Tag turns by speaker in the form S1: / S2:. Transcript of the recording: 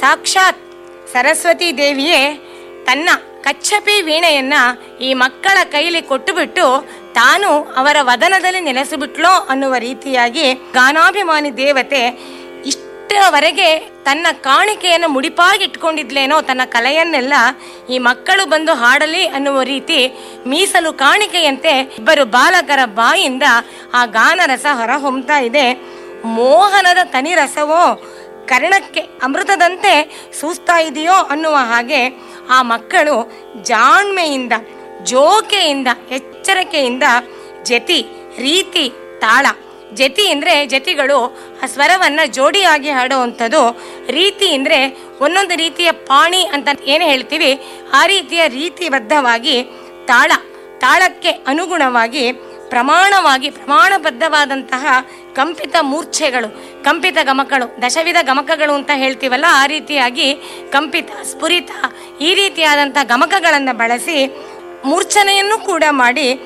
S1: ಸಾಕ್ಷಾತ್ ಸರಸ್ವತಿ ದೇವಿಯೇ ತನ್ನ ಕಚ್ಚಪಿ ವೀಣೆಯನ್ನ ಈ ಮಕ್ಕಳ ಕೈಲಿ ಕೊಟ್ಟುಬಿಟ್ಟು ತಾನು ಅವರ ವದನದಲ್ಲಿ ನೆಲೆಸಿಬಿಟ್ಲೋ ಅನ್ನುವ ರೀತಿಯಾಗಿ ಗಾನಾಭಿಮಾನಿ ದೇವತೆ ಇಷ್ಟರವರೆಗೆ ತನ್ನ ಕಾಣಿಕೆಯನ್ನು ಮುಡಿಪಾಗಿ ಇಟ್ಕೊಂಡಿದ್ಲೇನೋ ತನ್ನ ಕಲೆಯನ್ನೆಲ್ಲ ಈ ಮಕ್ಕಳು ಬಂದು ಹಾಡಲಿ ಅನ್ನುವ ರೀತಿ ಮೀಸಲು ಕಾಣಿಕೆಯಂತೆ ಇಬ್ಬರು ಬಾಲಕರ ಬಾಯಿಂದ ಆ ಗಾನರಸ ಹೊರಹೊಮ್ತಾ ಇದೆ ಮೋಹನದ ತನಿರಸವೋ ಕರ್ಣಕ್ಕೆ ಅಮೃತದಂತೆ ಸೂಸ್ತಾ ಇದೆಯೋ ಅನ್ನುವ ಹಾಗೆ ಆ ಮಕ್ಕಳು ಜಾಣ್ಮೆಯಿಂದ ಜೋಕೆಯಿಂದ ಎಚ್ಚರಿಕೆಯಿಂದ ಜತಿ ರೀತಿ ತಾಳ ಜತಿ ಅಂದರೆ ಜತಿಗಳು ಆ ಸ್ವರವನ್ನು ಜೋಡಿಯಾಗಿ ಹಾಡುವಂಥದ್ದು ರೀತಿ ಅಂದರೆ ಒಂದೊಂದು ರೀತಿಯ ಪಾಣಿ ಅಂತ ಏನು ಹೇಳ್ತೀವಿ ಆ ರೀತಿಯ ರೀತಿಬದ್ಧವಾಗಿ ತಾಳ ತಾಳಕ್ಕೆ ಅನುಗುಣವಾಗಿ ಪ್ರಮಾಣವಾಗಿ ಪ್ರಮಾಣಬದ್ಧವಾದಂತಹ ಕಂಪಿತ ಮೂರ್ಛೆಗಳು ಕಂಪಿತ ಗಮಕಗಳು ದಶವಿಧ ಗಮಕಗಳು ಅಂತ ಹೇಳ್ತೀವಲ್ಲ ಆ ರೀತಿಯಾಗಿ ಕಂಪಿತ ಸ್ಫುರಿತ ಈ ರೀತಿಯಾದಂಥ ಗಮಕಗಳನ್ನು ಬಳಸಿ ಮೂರ್ಛನೆಯನ್ನು ಕೂಡ ಮಾಡಿ